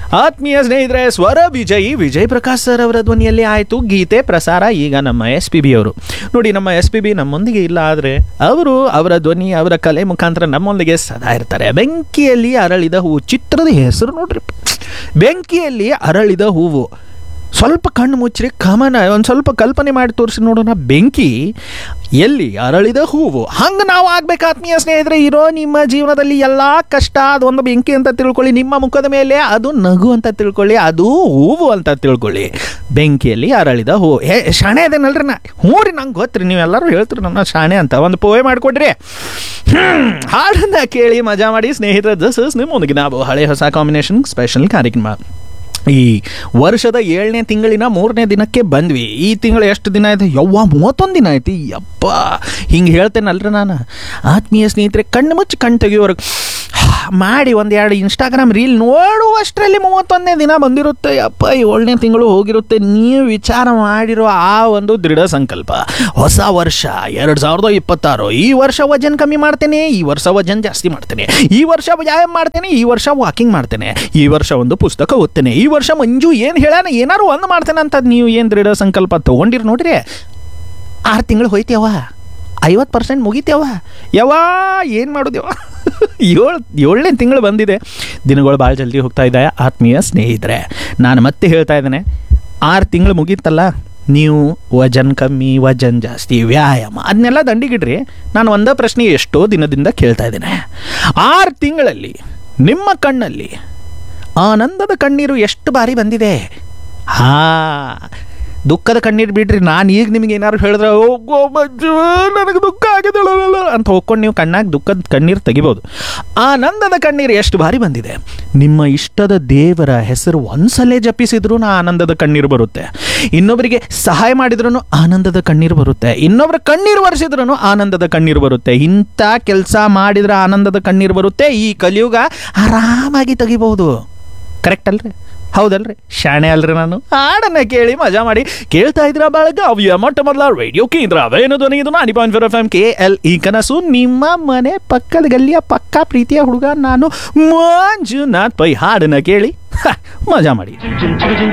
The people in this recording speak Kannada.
ಆತ್ಮೀಯ ಸ್ನೇಹಿತರೆ ಸ್ವರ ವಿಜಯಿ ವಿಜಯ್ ಪ್ರಕಾಶ್ ಸರ್ ಅವರ ಧ್ವನಿಯಲ್ಲಿ ಆಯಿತು ಗೀತೆ ಪ್ರಸಾರ ಈಗ ನಮ್ಮ ಎಸ್ ಪಿ ಬಿ ಅವರು ನೋಡಿ ನಮ್ಮ ಎಸ್ ಪಿ ಬಿ ನಮ್ಮೊಂದಿಗೆ ಇಲ್ಲ ಆದರೆ ಅವರು ಅವರ ಧ್ವನಿ ಅವರ ಕಲೆ ಮುಖಾಂತರ ನಮ್ಮೊಂದಿಗೆ ಸದಾ ಇರ್ತಾರೆ ಬೆಂಕಿಯಲ್ಲಿ ಅರಳಿದ ಹೂವು ಚಿತ್ರದ ಹೆಸರು ನೋಡ್ರಿ ಬೆಂಕಿಯಲ್ಲಿ ಅರಳಿದ ಹೂವು ಸ್ವಲ್ಪ ಕಣ್ಣು ಮುಚ್ಚ್ರಿ ಕಮನ ಒಂದು ಸ್ವಲ್ಪ ಕಲ್ಪನೆ ಮಾಡಿ ತೋರಿಸಿ ನೋಡೋಣ ಬೆಂಕಿ ಎಲ್ಲಿ ಅರಳಿದ ಹೂವು ಹಂಗೆ ನಾವು ಆಗ್ಬೇಕು ಆತ್ಮೀಯ ಸ್ನೇಹಿತರೆ ಇರೋ ನಿಮ್ಮ ಜೀವನದಲ್ಲಿ ಎಲ್ಲ ಕಷ್ಟ ಅದೊಂದು ಬೆಂಕಿ ಅಂತ ತಿಳ್ಕೊಳ್ಳಿ ನಿಮ್ಮ ಮುಖದ ಮೇಲೆ ಅದು ನಗು ಅಂತ ತಿಳ್ಕೊಳ್ಳಿ ಅದು ಹೂವು ಅಂತ ತಿಳ್ಕೊಳ್ಳಿ ಬೆಂಕಿಯಲ್ಲಿ ಅರಳಿದ ಹೂವು ಏ ಶಾಣೆ ಅದೇನಲ್ರಿ ನಾ ಹ್ಞೂ ರೀ ನಂಗೆ ಗೊತ್ತ್ರಿ ನೀವೆಲ್ಲರೂ ಹೇಳ್ತೀರಿ ನನ್ನ ಶಾಣೆ ಅಂತ ಒಂದು ಪೋವೆ ಮಾಡಿಕೊಡ್ರಿ ಹ್ಮ್, ಹಾಡನ್ನ ಕೇಳಿ ಮಜಾ ಮಾಡಿ ಸ್ನೇಹಿತರೆ ದಿಸ್ ಇಸ್ ನಿಮ್ಮೊಂದಿಗೆ ನಾವು ಹಳೆ ಹೊಸ ಕಾಂಬಿನೇಷನ್ ಸ್ಪೆಷಲ್ ಕಾರ್ಯಕ್ರಮ ಈ ವರ್ಷದ ಏಳನೇ ತಿಂಗಳಿನ ಮೂರನೇ ದಿನಕ್ಕೆ ಬಂದ್ವಿ ಈ ತಿಂಗಳು ಎಷ್ಟು ದಿನ ಆಯ್ತು ಯವ್ವ ಮೂವತ್ತೊಂದು ದಿನ ಆಯ್ತು ಯಪ್ಪ ಹಿಂಗೆ ಹೇಳ್ತೇನಲ್ರಿ ನಾನು ಆತ್ಮೀಯ ಸ್ನೇಹಿತರೆ ಕಣ್ಣು ಮುಚ್ಚಿ ಕಣ್ಣು ತೆಗಿಯೋರ್ಗೆ ಮಾಡಿ ಒಂದೆರಡು ಇನ್ಸ್ಟಾಗ್ರಾಮ್ ರೀಲ್ ನೋಡುವಷ್ಟರಲ್ಲಿ ಮೂವತ್ತೊಂದನೇ ದಿನ ಬಂದಿರುತ್ತೆ ಯಪ್ಪ ಏಳನೇ ತಿಂಗಳು ಹೋಗಿರುತ್ತೆ ನೀವು ವಿಚಾರ ಮಾಡಿರೋ ಆ ಒಂದು ದೃಢ ಸಂಕಲ್ಪ ಹೊಸ ವರ್ಷ ಎರಡು ಸಾವಿರದ ಇಪ್ಪತ್ತಾರು ಈ ವರ್ಷ ವಜನ್ ಕಮ್ಮಿ ಮಾಡ್ತೇನೆ ಈ ವರ್ಷ ವಜನ್ ಜಾಸ್ತಿ ಮಾಡ್ತೇನೆ ಈ ವರ್ಷ ವ್ಯಾಯಾಮ ಮಾಡ್ತೇನೆ ಈ ವರ್ಷ ವಾಕಿಂಗ್ ಮಾಡ್ತೇನೆ ಈ ವರ್ಷ ಒಂದು ಪುಸ್ತಕ ಓದ್ತೇನೆ ಈ ವರ್ಷ ಮಂಜು ಏನು ಹೇಳಾನ ಏನಾರು ಒಂದು ಮಾಡ್ತೇನೆ ಅಂತ ನೀವು ಏನು ದೃಢ ಸಂಕಲ್ಪ ತೊಗೊಂಡಿರಿ ನೋಡ್ರಿ ಆರು ತಿಂಗಳು ಹೋಯ್ತೇವ ಐವತ್ತು ಪರ್ಸೆಂಟ್ ಮುಗಿತೇವ ಯವ್ವಾ ಏನು ಮಾಡೋದೇವ ಏಳು ಏಳನೇ ತಿಂಗಳು ಬಂದಿದೆ ದಿನಗಳು ಭಾಳ ಜಲ್ದಿ ಹೋಗ್ತಾ ಇದ್ದಾವೆ ಆತ್ಮೀಯ ಸ್ನೇಹಿತರೆ ನಾನು ಮತ್ತೆ ಹೇಳ್ತಾ ಇದ್ದೇನೆ ಆರು ತಿಂಗಳು ಮುಗೀತಲ್ಲ ನೀವು ವಜನ್ ಕಮ್ಮಿ ವಜನ್ ಜಾಸ್ತಿ ವ್ಯಾಯಾಮ ಅದನ್ನೆಲ್ಲ ದಂಡಿಗಿಡ್ರಿ ನಾನು ಒಂದೇ ಪ್ರಶ್ನೆ ಎಷ್ಟೋ ದಿನದಿಂದ ಕೇಳ್ತಾ ಇದ್ದೇನೆ ಆರು ತಿಂಗಳಲ್ಲಿ ನಿಮ್ಮ ಕಣ್ಣಲ್ಲಿ ಆನಂದದ ಕಣ್ಣೀರು ಎಷ್ಟು ಬಾರಿ ಬಂದಿದೆ ಹಾ ದುಃಖದ ಕಣ್ಣೀರು ಬಿಡ್ರಿ ನಾನು ಈಗ ನಿಮಗೆ ಏನಾದ್ರು ಹೇಳಿದ್ರೆ ಹೋಗೋ ಮಜ್ಜು ನನಗೆ ದುಃಖ ಆಗಿದೆ ಲಲಲ ಅಂತ ಹೋಗ್ಕೊಂಡು ನೀವು ಕಣ್ಣಾಗ ದುಃಖದ ಕಣ್ಣೀರು ತೆಗಿಬೋದು ಆನಂದದ ಕಣ್ಣೀರು ಎಷ್ಟು ಬಾರಿ ಬಂದಿದೆ ನಿಮ್ಮ ಇಷ್ಟದ ದೇವರ ಹೆಸರು ಒಂದ್ಸಲೇ ಜಪಿಸಿದ್ರೂ ಆನಂದದ ಕಣ್ಣೀರು ಬರುತ್ತೆ ಇನ್ನೊಬ್ಬರಿಗೆ ಸಹಾಯ ಮಾಡಿದ್ರೂ ಆನಂದದ ಕಣ್ಣೀರು ಬರುತ್ತೆ ಇನ್ನೊಬ್ಬರ ಕಣ್ಣೀರು ಒರೆಸಿದ್ರೂ ಆನಂದದ ಕಣ್ಣೀರು ಬರುತ್ತೆ ಇಂಥ ಕೆಲಸ ಮಾಡಿದ್ರೆ ಆನಂದದ ಕಣ್ಣೀರು ಬರುತ್ತೆ ಈ ಕಲಿಯುಗ ಆರಾಮಾಗಿ ತೆಗಿಬಹುದು ಕರೆಕ್ಟ್ ಅಲ್ರಿ ಹೌದಲ್ರಿ ಶಾಣೆ ಅಲ್ರಿ ನಾನು ಹಾಡನ್ನ ಕೇಳಿ ಮಜಾ ಮಾಡಿ ಕೇಳ್ತಾ ಇದ್ರ ಬಳಗ ಅವ್ಯ ಮೊಟ್ಟ ಮೊದಲ ರೇಡಿಯೋ ಕೇಂದ್ರ ಅವೇನು ಧ್ವನಿ ಇದು ninety point four F M K L E ಕನಸು ನಿಮ್ಮ ಮನೆ ಪಕ್ಕದ ಗಲ್ಲಿಯ ಪಕ್ಕ ಪ್ರೀತಿಯ ಹುಡುಗ ನಾನು ಮಂಜುನಾಥ್ ಪೈ ಹಾಡನ್ನ ಕೇಳಿ ಹ, ಮಜಾ ಮಾಡಿ Jim, Jim, Jim,